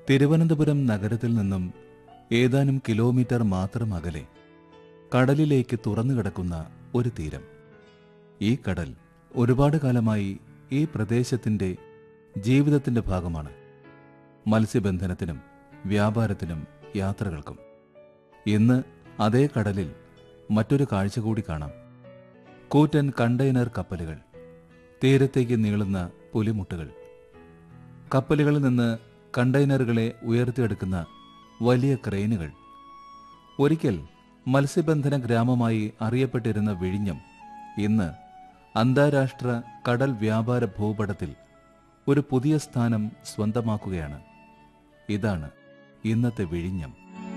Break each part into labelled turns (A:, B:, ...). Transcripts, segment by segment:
A: തിരുവനന്തപുരം നഗരത്തിൽ നിന്നും ഏതാനും കിലോമീറ്റർ മാത്രം അകലെ കടലിലേക്ക് തുറന്നു കിടക്കുന്ന ഒരു തീരം ഈ കടൽ ഒരുപാട് കാലമായി ഈ പ്രദേശത്തിന്റെ ജീവിതത്തിന്റെ ഭാഗമാണ് മത്സ്യബന്ധനത്തിനും വ്യാപാരത്തിനും യാത്രകൾക്കും ഇന്ന് അതേ കടലിൽ മറ്റൊരു കാഴ്ച കൂടി കാണാം കൂറ്റൻ കണ്ടെയ്നർ കപ്പലുകൾ തീരത്തേക്ക് നീളുന്ന പുലിമുട്ടുകൾ കപ്പലുകളിൽ നിന്ന് കണ്ടെയ്നറുകളെ ഉയർത്തിയെടുക്കുന്ന വലിയ ക്രെയിനുകൾ ഒരിക്കൽ മത്സ്യബന്ധന ഗ്രാമമായി അറിയപ്പെട്ടിരുന്ന വിഴിഞ്ഞം ഇന്ന് അന്താരാഷ്ട്ര കടൽ വ്യാപാര ഭൂപടത്തിൽ ഒരു പുതിയ സ്ഥാനം സ്വന്തമാക്കുകയാണ് ഇതാണ് ഇന്നത്തെ വിഴിഞ്ഞം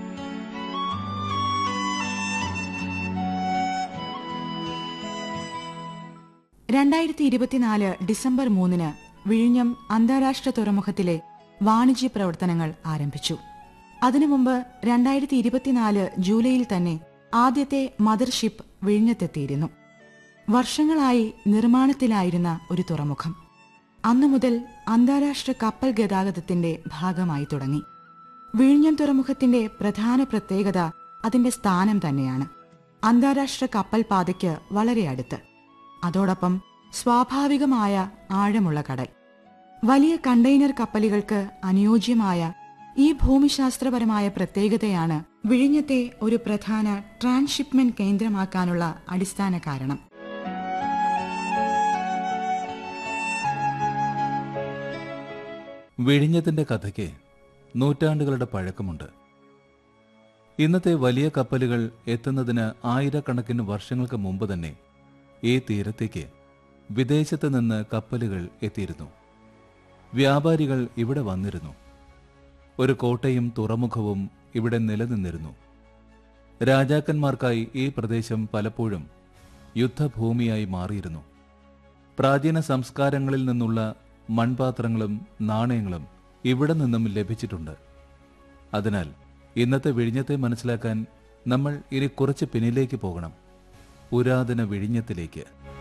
B: രണ്ടായിരത്തി ഇരുപത്തിനാല് ഡിസംബർ മൂന്നിന് വിഴിഞ്ഞം അന്താരാഷ്ട്ര തുറമുഖത്തിലെ വാണിജ്യ പ്രവർത്തനങ്ങൾ ആരംഭിച്ചു അതിനു മുമ്പ് രണ്ടായിരത്തി ഇരുപത്തിനാല് ജൂലൈയിൽ തന്നെ ആദ്യത്തെ മദർഷിപ്പ് വിഴിഞ്ഞത്തെത്തിയിരുന്നു വർഷങ്ങളായി നിർമ്മാണത്തിലായിരുന്ന ഒരു തുറമുഖം അന്നു മുതൽ അന്താരാഷ്ട്ര കപ്പൽ ഗതാഗതത്തിന്റെ ഭാഗമായി തുടങ്ങി വിഴിഞ്ഞം തുറമുഖത്തിന്റെ പ്രധാന പ്രത്യേകത അതിന്റെ സ്ഥാനം തന്നെയാണ് അന്താരാഷ്ട്ര കപ്പൽ പാതയ്ക്ക് വളരെ അടുത്ത് അതോടൊപ്പം സ്വാഭാവികമായ ആഴമുള്ള കടൽ വലിയ കണ്ടെയ്നർ കപ്പലുകൾക്ക് അനുയോജ്യമായ ഈ ഭൂമിശാസ്ത്രപരമായ പ്രത്യേകതയാണ് വിഴിഞ്ഞത്തെ ഒരു പ്രധാന ട്രാൻസ്ഷിപ്മെന്റ് കേന്ദ്രമാക്കാനുള്ള അടിസ്ഥാന കാരണം
A: വിഴിഞ്ഞത്തിന്റെ കഥയ്ക്ക് നൂറ്റാണ്ടുകളുടെ പഴക്കമുണ്ട് ഇന്നത്തെ വലിയ കപ്പലുകൾ എത്തുന്നതിന് ആയിരക്കണക്കിന് വർഷങ്ങൾക്ക് മുമ്പ് തന്നെ ഈ തീരത്തേക്ക് വിദേശത്ത് നിന്ന് കപ്പലുകൾ എത്തിയിരുന്നു വ്യാപാരികൾ ഇവിടെ വന്നിരുന്നു ഒരു കോട്ടയും തുറമുഖവും ഇവിടെ നിലനിന്നിരുന്നു രാജാക്കന്മാർക്കായി ഈ പ്രദേശം പലപ്പോഴും യുദ്ധഭൂമിയായി മാറിയിരുന്നു പ്രാചീന സംസ്കാരങ്ങളിൽ നിന്നുള്ള മൺപാത്രങ്ങളും നാണയങ്ങളും ഇവിടെ നിന്നും ലഭിച്ചിട്ടുണ്ട് അതിനാൽ ഇന്നത്തെ വിഴിഞ്ഞത്തെ മനസ്സിലാക്കാൻ നമ്മൾ ഇനി കുറച്ച് പിന്നിലേക്ക് പോകണം പുരാതന വിഴിഞ്ഞത്തിലേക്ക്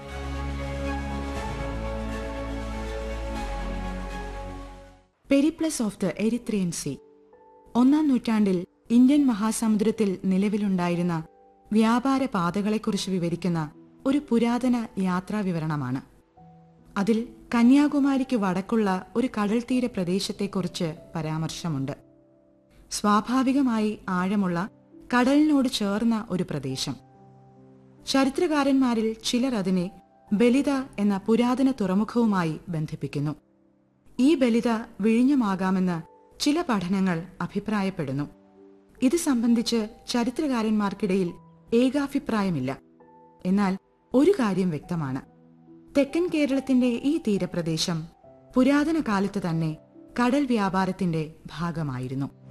B: Periplus of the Erythraean Sea ഒന്നാം നൂറ്റാണ്ടിൽ ഇന്ത്യൻ മഹാസമുദ്രത്തിൽ നിലവിലുണ്ടായിരുന്ന വ്യാപാര പാതകളെക്കുറിച്ച് വിവരിക്കുന്ന ഒരു പുരാതന യാത്രാ വിവരണമാണ് അതിൽ കന്യാകുമാരിക്ക് വടക്കുള്ള ഒരു കടൽത്തീര പ്രദേശത്തെക്കുറിച്ച് പരാമർശമുണ്ട് സ്വാഭാവികമായി ആഴമുള്ള കടലിനോട് ചേർന്ന ഒരു പ്രദേശം ചരിത്രകാരന്മാരിൽ ചിലർ അതിനെ ബലിത എന്ന പുരാതന തുറമുഖവുമായി ബന്ധിപ്പിക്കുന്നു ഈ ബലിത വിഴിഞ്ഞമാകാമെന്ന് ചില പഠനങ്ങൾ അഭിപ്രായപ്പെടുന്നു ഇത് സംബന്ധിച്ച് ചരിത്രകാരന്മാർക്കിടയിൽ ഏകാഭിപ്രായമില്ല എന്നാൽ ഒരു കാര്യം വ്യക്തമാണ് തെക്കൻ കേരളത്തിന്റെ ഈ തീരപ്രദേശം പുരാതന കാലത്ത് തന്നെ കടൽ വ്യാപാരത്തിന്റെ ഭാഗമായിരുന്നു